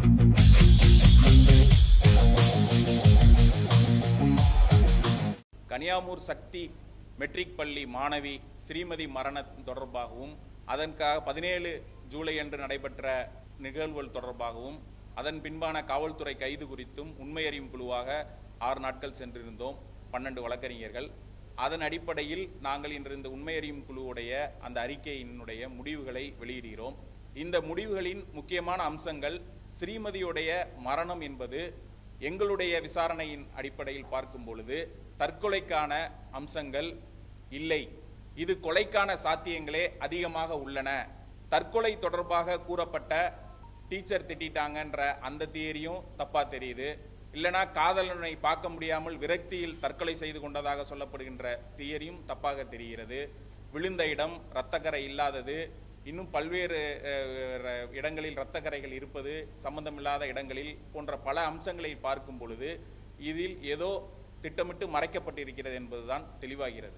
கனியாமூர் சக்தி matric பள்ளி மாணவி ஸ்ரீமதி மரணம் தொடர்பாகவும் அதற்காக பதினேழு ஜூலை அன்று நடைபெற்ற நிகழ்வுகள் தொடர்பாகவும் அதன் பின்பான காவல்துறை கைது குறித்தும் உண்மை அறியும் குழுவாக ஆறு நாட்கள் சென்றிருந்தோம் பன்னெண்டு வழக்கறிஞர்கள் அதன் அடிப்படையில் நாங்கள் இன்று இந்த உண்மை அறியும் குழுவுடைய அந்த அறிக்கையினுடைய முடிவுகளை வெளியிடுகிறோம் இந்த முடிவுகளின் முக்கியமான அம்சங்கள் ஸ்ரீமதியுடைய மரணம் என்பது எங்களுடைய விசாரணையின் அடிப்படையில் பார்க்கும் பொழுது தற்கொலைக்கான அம்சங்கள் இல்லை இது கொலைக்கான சாத்தியங்களே அதிகமாக உள்ளன தற்கொலை தொடர்பாக கூறப்பட்ட டீச்சர் திட்டாங்கன்ற அந்த தியரியும் தப்பா தெரியுது இல்லனா காதலனை பார்க்க முடியாமல் விரக்தியில் தற்கொலை செய்து கொண்டதாக சொல்லப்படுகின்ற தியரியும் தப்பாக தெரிகிறது விழுந்த இடம் இரத்தக்கரை இல்லாதது இன்னும் பல்வேறு அஹ், ர- இடங்களில் இரத்தக்கரைகள் இருப்பது சம்பந்தமில்லாத இடங்களில் போன்ற பல அம்சங்களை பார்க்கும் பொழுது இதில் ஏதோ திட்டமிட்டு மறைக்கப்பட்டிருக்கிறது என்பதுதான் தெளிவாகிறது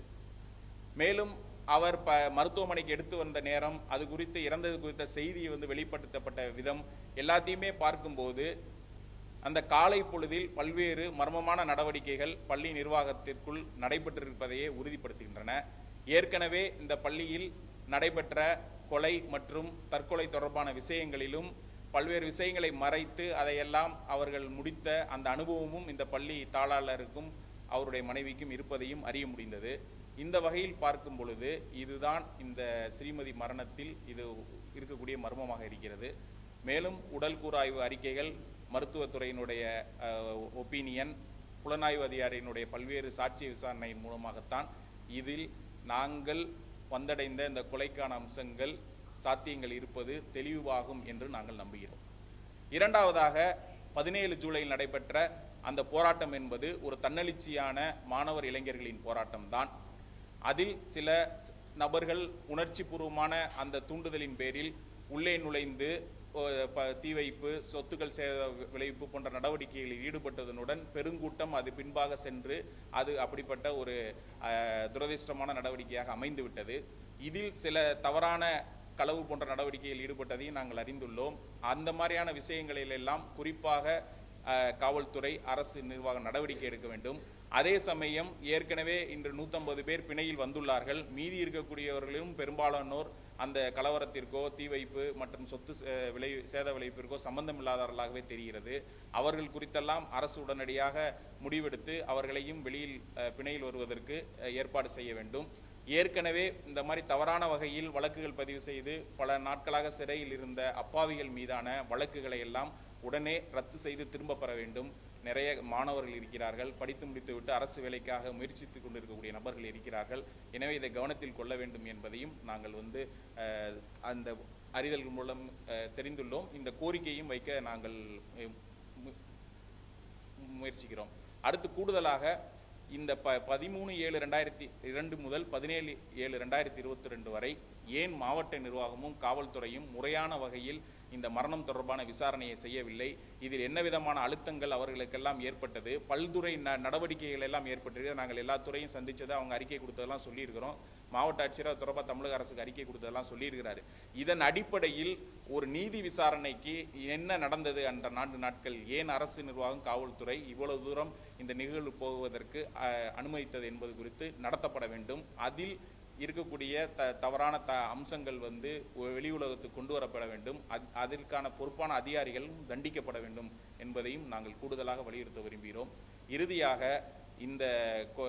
மேலும் அவர் ப மருத்துவமனைக்கு எடுத்து வந்த நேரம் அது குறித்து இறந்தது குறித்த செய்தி வந்து வெளிப்படுத்தப்பட்ட விதம் எல்லாத்தையுமே பார்க்கும்போது அந்த காலை பொழுதில் பல்வேறு மர்மமான நடவடிக்கைகள் பள்ளி நிர்வாகத்திற்குள் நடைபெற்றிருப்பதையே உறுதிப்படுத்துகின்றன ஏற்கனவே இந்த பள்ளியில் நடைபெற்ற கொலை மற்றும் தற்கொலை தொடர்பான விஷயங்களிலும் பல்வேறு விஷயங்களை மறைத்து அதையெல்லாம் அவர்கள் முடித்த அந்த அனுபவமும் இந்த பள்ளி தாளாளருக்கும் அவருடைய மனைவிக்கும் இருப்பதையும் அறிய முடிந்தது இந்த வகையில் பார்க்கும் பொழுது இதுதான் இந்த ஸ்ரீமதி மரணத்தில் இது இருக்கக்கூடிய மர்மமாக இருக்கிறது மேலும் உடல் கூறாய்வு அறிக்கைகள் மருத்துவத்துறையினுடைய ஒப்பீனியன் புலனாய்வு அதிகாரியினுடைய பல்வேறு சாட்சிய விசாரணையின் மூலமாகத்தான் இதில் நாங்கள் வந்தடைந்த இந்த கொலைக்கான அம்சங்கள் சாத்தியங்கள் இருப்பது தெளிவாகும் என்று நாங்கள் நம்புகிறோம் இரண்டாவதாக பதினேழு ஜூலையில் நடைபெற்ற அந்த போராட்டம் என்பது ஒரு தன்னெழுச்சியான மாணவர் இளைஞர்களின் போராட்டம்தான் அதில் சில ஸ்- நபர்கள் உணர்ச்சி பூர்வமான அந்த தூண்டுதலின் பேரில் உள்ளே நுழைந்து ஓ, ப- தீ வைப்பு சொத்துக்கள் சேத விளைவிப்பு போன்ற நடவடிக்கைகளில் ஈடுபட்டதனுடன் பெருங்கூட்டம் அது பின்பாக சென்று அது அப்படிப்பட்ட ஒரு அஹ், துரதிர்ஷ்டமான நடவடிக்கையாக அமைந்து விட்டது இதில் சில தவறான களவு போன்ற நடவடிக்கையில் ஈடுபட்டதையும் நாங்கள் அறிந்துள்ளோம் அந்த மாதிரியான விஷயங்களில் எல்லாம் குறிப்பாக அஹ், காவல்துறை அரசு நிர்வாகம் நடவடிக்கை எடுக்க வேண்டும் அதே சமயம் ஏற்கனவே இன்று 150 பேர் பிணையில் வந்துள்ளார்கள் மீதி இருக்கக்கூடியவர்களும் பெரும்பாலானோர் அந்த கலவரத்திற்கோ தீ வைப்பு மற்றும் சொத்து சே- விளை சேத விளைவிப்பிற்கோ சம்பந்தமில்லாதவர்களாகவே தெரிகிறது அவர்கள் குறித்தெல்லாம் அரசு உடனடியாக முடிவெடுத்து அவர்களையும் வெளியில் அஹ், பிணையில் வருவதற்கு அஹ், ஏற்பாடு செய்ய வேண்டும் ஏற்கனவே இந்த மாதிரி தவறான வகையில் வழக்குகள் பதிவு செய்து பல நாட்களாக சிறையில் இருந்த அப்பாவிகள் மீதான வழக்குகளை எல்லாம் உடனே ரத்து செய்து திரும்ப பெற வேண்டும் நிறைய மாணவர்கள் இருக்கிறார்கள் படித்து முடித்துவிட்டு அரசு வேலைக்காக முயற்சித்துக் கொண்டிருக்கக்கூடிய நபர்கள் இருக்கிறார்கள் எனவே இதை கவனத்தில் கொள்ள வேண்டும் என்பதையும் நாங்கள் வந்து அஹ், அந்த அறிதல் மூலம் அஹ், தெரிந்துள்ளோம் இந்த கோரிக்கையும் வைக்க நாங்கள் அஹ், மு- முயற்சிக்கிறோம் அடுத்து கூடுதலாக இந்த ப பதிமூணு ஏழு ரெண்டாயிரத்தி இரண்டு முதல் பதினேழு ஏழு ரெண்டாயிரத்தி இருபத்தி ரெண்டு வரை ஏன் மாவட்ட நிர்வாகமும் காவல்துறையும் முறையான வகையில் இந்த மரணம் தொடர்பான விசாரணையை செய்யவில்லை இதில் என்ன விதமான அழுத்தங்கள் அவர்களுக்கெல்லாம் ஏற்பட்டது பல்துறை ந நடவடிக்கைகள் எல்லாம் ஏற்பட்டிருக்கு நாங்கள் எல்லா துறையும் சந்திச்சது அவங்க அறிக்கை கொடுத்ததெல்லாம் சொல்லியிருக்கிறோம் மாவட்ட ஆட்சியர் அது தொடர்பாக தமிழக அரசுக்கு அறிக்கை கொடுத்ததெல்லாம் சொல்லியிருக்கிறாரு இதன் அடிப்படையில் ஒரு நீதி விசாரணைக்கு என்ன நடந்தது அந்த நான்கு நாட்கள் ஏன் அரசு நிர்வாகம் காவல்துறை இவ்வளவு தூரம் இந்த நிகழ்வு போவதற்கு அஹ், அனுமதித்தது என்பது குறித்து நடத்தப்பட வேண்டும் அதில் இருக்கக்கூடிய த தவறான த அம்சங்கள் வந்து ஒ- வெளி உலகத்துக்கு கொண்டு வரப்பட வேண்டும் அத்- அதற்கான பொறுப்பான அதிகாரிகளும் தண்டிக்கப்பட வேண்டும் என்பதையும் நாங்கள் கூடுதலாக வலியுறுத்த விரும்புகிறோம் இறுதியாக இந்த கொ-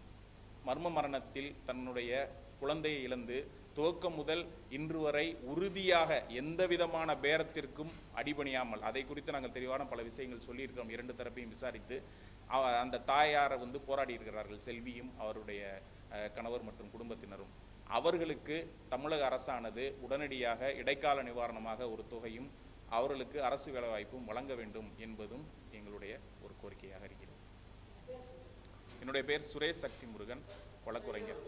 மர்ம மரணத்தில் தன்னுடைய குழந்தையை இழந்து துவக்கம் முதல் இன்று வரை உறுதியாக எந்த விதமான பேரத்திற்கும் அடிபணியாமல் அதை குறித்து நாங்கள் தெளிவான பல விஷயங்கள் சொல்லியிருக்கிறோம் இரண்டு தரப்பையும் விசாரித்து அவ- அந்த தாயாரை வந்து போராடி இருக்கிறார்கள் செல்வியும் அவருடைய அஹ், கணவர் மற்றும் குடும்பத்தினரும் அவர்களுக்கு தமிழக அரசானது உடனடியாக இடைக்கால நிவாரணமாக ஒரு தொகையும் அவர்களுக்கு அரசு வேலைவாய்ப்பும் வழங்க வேண்டும் என்பதும் எங்களுடைய ஒரு கோரிக்கையாக இருக்கிறது என்னுடைய பேர் சுரேஷ் சக்தி முருகன் வழக்குரைஞர்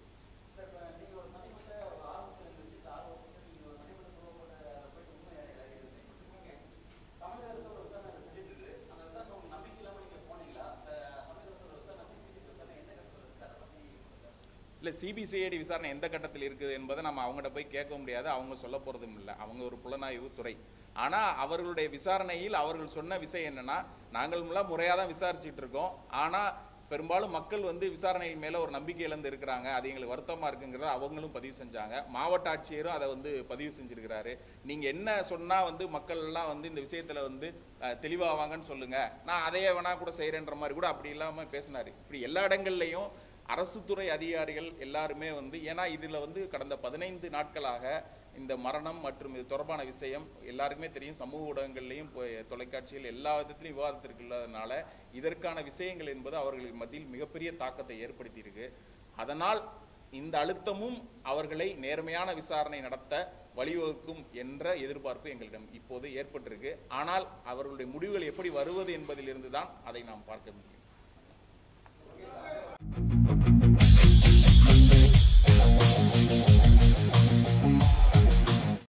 இல்லை சிபிசிஐடி விசாரணை எந்த கட்டத்தில் இருக்குது என்பதை நம்ம அவங்ககிட்ட போய் கேட்க முடியாது அவங்க சொல்ல போகிறதும் இல்லை அவங்க ஒரு புலனாய்வு துறை ஆனா அவர்களுடைய விசாரணையில் அவர்கள் சொன்ன விஷயம் என்னன்னா நாங்கள் எல்லாம் முறையாக தான் விசாரிச்சுட்டு இருக்கோம் ஆனா பெரும்பாலும் மக்கள் வந்து விசாரணை மேல ஒரு நம்பிக்கை இழந்து இருக்கிறாங்க அது எங்களுக்கு வருத்தமா இருக்குங்கிறத அவங்களும் பதிவு செஞ்சாங்க மாவட்ட ஆட்சியரும் அதை வந்து பதிவு செஞ்சிருக்கிறாரு நீங்க என்ன சொன்னா வந்து மக்கள் எல்லாம் வந்து இந்த விஷயத்துல வந்து அஹ், தெளிவாவாங்கன்னு சொல்லுங்க நான் அதையே வேணா கூட செய்யறேன்ற மாதிரி கூட அப்படி இல்லாம பேசினாரு இப்படி எல்லா இடங்கள்லயும் அரசு துறை அதிகாரிகள் எல்லாருமே வந்து ஏன்னா இதுல வந்து கடந்த பதினைந்து நாட்களாக இந்த மரணம் மற்றும் இது தொடர்பான விஷயம் எல்லாருக்குமே தெரியும் சமூக ஊடகங்கள்லையும் இப்போ தொலைக்காட்சியில் எல்லா விதத்திலையும் விவாதத்திற்கு இல்லாதனால இதற்கான விஷயங்கள் என்பது அவர்களுக்கு மத்தியில் மிகப்பெரிய தாக்கத்தை ஏற்படுத்தி இருக்கு அதனால் இந்த அழுத்தமும் அவர்களை நேர்மையான விசாரணை நடத்த வழிவகுக்கும் என்ற எதிர்பார்ப்பு எங்களிடம் இப்போது ஏற்பட்டிருக்கு ஆனால் அவர்களுடைய முடிவுகள் எப்படி வருவது என்பதிலிருந்து தான் அதை நாம் பார்க்க முடியும்